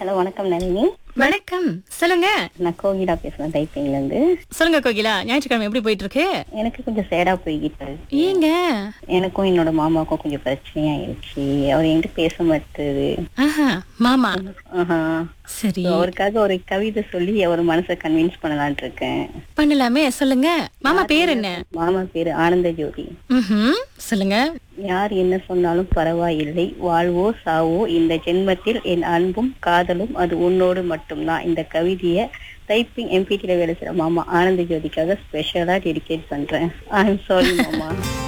Hello வணக்கம் நளினி வணக்கம் சொல்லுங்க நான் கோகிலா பேசுறேன் டைப்பிங்ல இருந்து சொல்லுங்க கோகிலா ஞாயிற்றுக்கிழமை எப்படி போயிட்டு இருக்கு எனக்கு கொஞ்சம் சேடா போய்கிட்டு ஏங்க எனக்கும் என்னோட மாமாவுக்கும் கொஞ்சம் பிரச்சனையாயிருச்சு அவர் என்கிட்ட பேச மாட்டாரு ஆஹா மாமா ஆஹா. சரி So, அவருக்காக ஒரு கவிதை சொல்லி அவர் மனசை கன்வின்ஸ் பண்ணலாம்னு இருக்கேன் பண்ணலாமே சொல்லுங்க மாமா பேர் என்ன மாமா பேரு ஆனந்த ஜோதி ம்ஹும். சொல்லுங்க யார் என்ன சொன்னாலும் பரவாயில்லை வாழ்வோ சாவோ இந்த ஜென்மத்தில் என் அன்பும் காதலும் அது உன்னோடு மட்டும்தான் இந்த கவிதைய டைப்பிங் எம்பிடில வேலை செய்யற மாமா ஆனந்த ஜோதிக்காக ஸ்பெஷலா டெடிகேட் பண்றேன் ஐ எம் சாரி மாமா